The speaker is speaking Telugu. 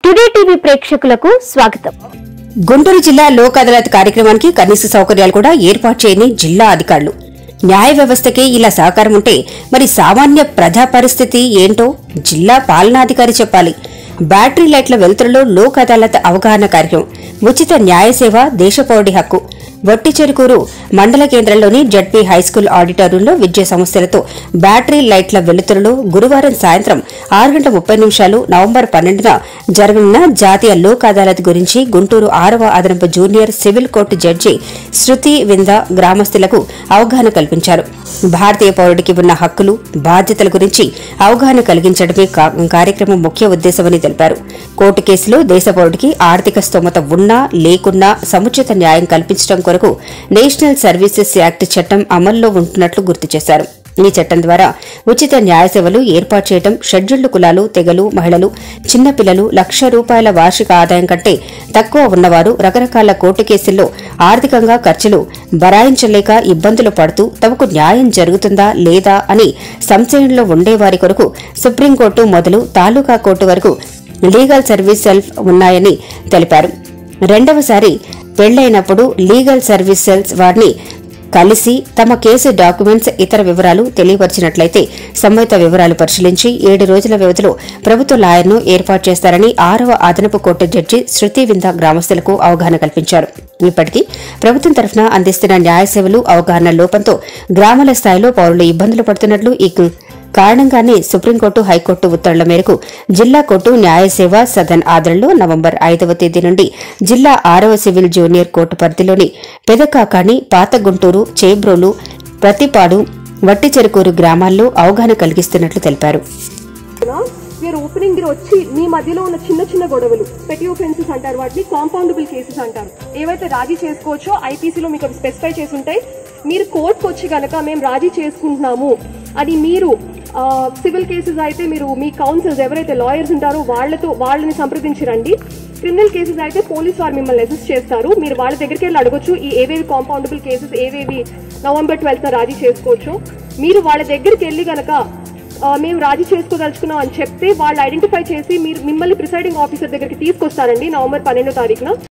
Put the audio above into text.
టుడే టీవీ ప్రేక్షకులకు స్వాగతం గుంటూరు జిల్లా లోక్ అదాలత్ కార్యక్రమానికి కనీస సౌకర్యాలు కూడా ఏర్పాటు చేయని జిల్లా అధికారులు న్యాయ వ్యవస్థకే ఇలా సహకారం ఉంటే మరి సామాన్య ప్రజా పరిస్థితి ఏంటో జిల్లా పాలనాధికారి చెప్పాలి బ్యాటరీ లైట్ల వెలుతురులో లోక్ అదాలత్ అవగాహన కార్యక్రమం ఉచిత న్యాయ సేవ దేశపౌడి హక్కు వట్టి చెరుకూరు మండల కేంద్రంలోని జడ్పీ హైస్కూల్ ఆడిటోరియంలో విద్యా సంస్థలతో బ్యాటరీ లైట్ల వెలుతురులో గురువారం సాయంత్రం ఆరు గంటల ముప్పై నిమిషాలు నవంబర్ పన్నెండున జరగనున్న జాతీయ లోక్ అదాలత్ గురించి గుంటూరు ఆరవ అదనపు junior civil court judge Shruti వింద గ్రామస్తులకు అవగాహన కల్పించారు భారతీయ పౌరుడికి ఉన్న హక్కులు బాధ్యతల గురించి అవగాహన కలిగించడమే కా- కార్యక్రమం ముఖ్య ఉద్దేశమని తెలిపారు కోర్టు కేసులో దేశ పౌరుడికి ఆర్థిక స్తోమత ఉన్నా లేకున్నా సముచిత న్యాయం కల్పించడం కొరకు నేషనల్ సర్వీసెస్ యాక్ట్ చట్టం అమల్లో ఉంటున్నట్లు గుర్తు చేశారు ఈ చట్టం ద్వారా ఉచిత న్యాయ సేవలు ఏర్పాటు చేయడం షెడ్యూల్డ్ కులాలు తెగలు మహిళలు చిన్నపిల్లలు లక్ష రూపాయల వార్షిక ఆదాయం కంటే తక్కువ ఉన్నవారు రకరకాల కోర్టు కేసుల్లో ఆర్థికంగా ఖర్చులు బరాయించలేక ఇబ్బందులు పడుతూ తమకు న్యాయం జరుగుతుందా లేదా అని సంశయంలో ఉండేవారి కొరకు సుప్రీంకోర్టు మొదలు తాలూకా కోర్టు వరకు లీగల్ సర్వీస్ సెల్ఫ్ ఉన్నాయని తెలిపారు రెండవసారి పెళ్లైనప్పుడు లీగల్ సర్వీస్ సెల్స్ వారిని కలిసి తమ కేసు డాక్యుమెంట్స్ ఇతర వివరాలు తెలియపరిచినట్లయితే సంబంధిత వివరాలు పరిశీలించి ఏడు రోజుల వ్యవధిలో ప్రభుత్వ లాయర్ను ఏర్పాటు చేస్తారని ఆరవ అదనపు కోర్టు జడ్జి శృతి వింద గ్రామస్తులకు అవగాహన కల్పించారు ఇప్పటికీ ప్రభుత్వం తరఫున అందిస్తున్న న్యాయ సేవలు అవగాహన లోపంతో గ్రామాల స్థాయిలో పౌరులు ఇబ్బందులు పడుతున్నట్లు ఈ కారణంగానే సుప్రీంకోర్టు హైకోర్టు ఉత్తర్వుల మేరకు జిల్లా కోర్టు న్యాయ సేవ సదన్ ఆదరణలో నవంబర్ ఐదవ తేదీ నుండి జిల్లా ఆరవ సివిల్ జూనియర్ కోర్టు పరిధిలోని పెదకాకాని పాత గుంటూరు చేబ్రోలు ప్రతిపాడు వట్టిచెరుకూరు గ్రామాల్లో అవగాహన కలిగిస్తున్నట్లు తెలిపారు వీఆర్ ఓపెనింగ్ మీరు వచ్చి మీ మధ్యలో ఉన్న చిన్న చిన్న గొడవలు పెట్టి ఒఫెన్సెస్ అంటారు వాటిని కాంపౌండబుల్ కేసెస్ అంటారు ఏవైతే రాజీ చేసుకోవచ్చో ఐపీసీలో మీకు అవి స్పెసిఫై చేసి ఉంటాయి మీరు కోర్టుకు వచ్చి కనుక మేము రాజీ చేసుకుంటున్నాము అది మీరు సివిల్ కేసెస్ అయితే మీరు మీ కౌన్సిల్స్ ఎవరైతే లాయర్స్ ఉంటారో వాళ్ళతో వాళ్ళని సంప్రదించి రండి క్రిమినల్ కేసెస్ అయితే పోలీస్ వారు మిమ్మల్ని అసిస్ట్ చేస్తారు మీరు వాళ్ళ దగ్గరికి వెళ్ళి అడగొచ్చు ఈ ఏవేవి కాంపౌండబుల్ కేసెస్ ఏవేవి నవంబర్ ట్వెల్త్ రాజీ చేసుకోవచ్చు మీరు వాళ్ళ దగ్గరికి వెళ్ళి కనుక ఆ, మేము రాజీ చేసుకోదలుచుకున్నాం అని చెప్తే వాళ్ళు ఐడెంటిఫై చేసి మీరు మిమ్మల్ని ప్రిసైడింగ్ ఆఫీసర్ దగ్గరికి తీసుకొస్తారండి నవంబర్ పన్నెండో తారీఖున